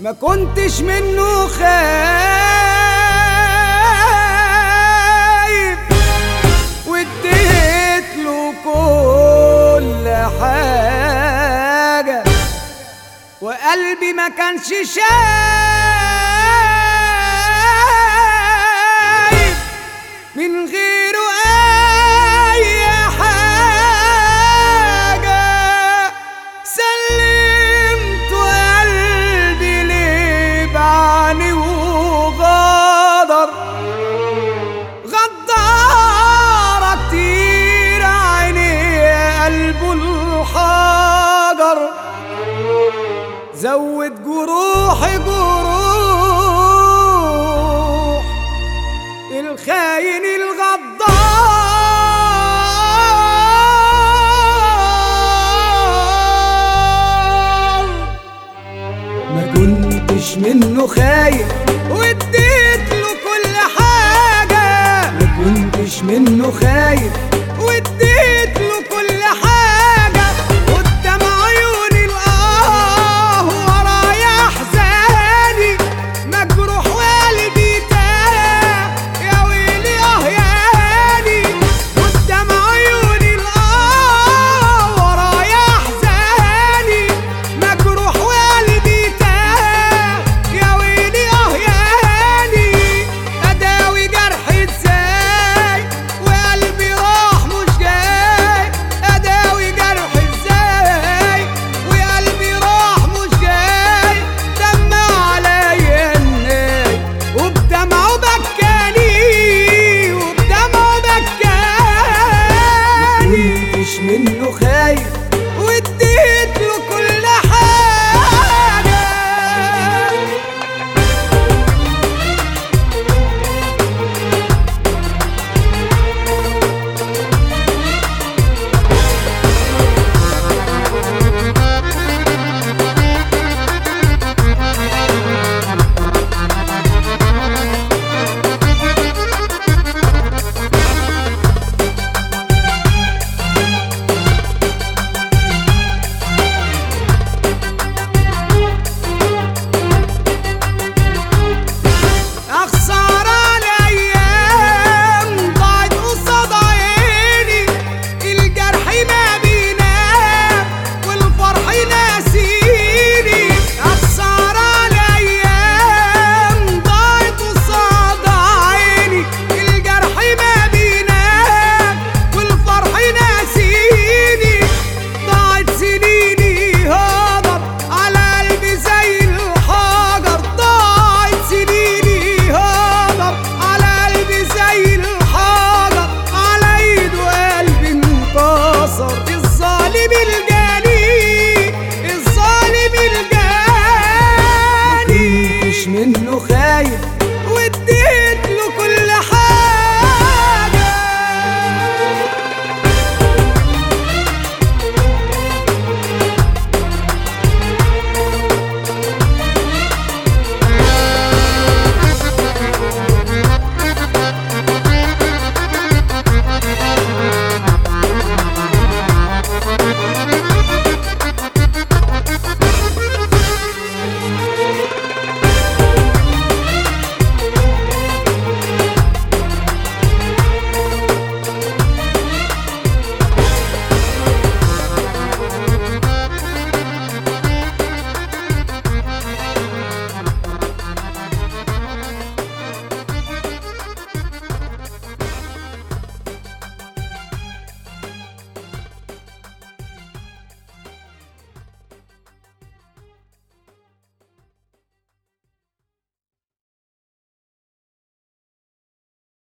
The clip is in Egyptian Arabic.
ما كنتش منه خايف واديت له كل حاجة وقلبي ما كانش شايف من غيره أي حاجة سلمت قلبي ليه بعاني وغدر غدارة كتير عيني قلبه الحجر زود جروحي جروح الخاين الغدار ما كنتش منه خايف واديت له كل حاجة ما كنتش منه خايف واديت له كل حاجة قدام عيوني الآه ورايا أحزاني مجروح وقلبي تاه يا ويلي آه ياني قدام عيوني الآه ورايا أحزاني مجروح وقلبي تاه يا ويلي آه ياني أداوي جرحي إزاي وقلبي راح مش جاي أداوي جرحي إزاي وقلبي راح مش جاي دمع عليا الناي وبدمعه بكاني وبدمعه بكاني كنتش منه خايف واديت له كل حاجة أخسارة الأيام ضاعت قصاد عيني الجرح ما بينام والفرح ناسيني أخسارة الأيام ضاعت قصاد عيني الجرح ما بينام والفرح ناسيني ضاعت سنيني هدر على قلبي زي الحجر ضاعت سنيني هدر على قلبي زي الحجر على ايده قلبي انكسر الظالم الجاي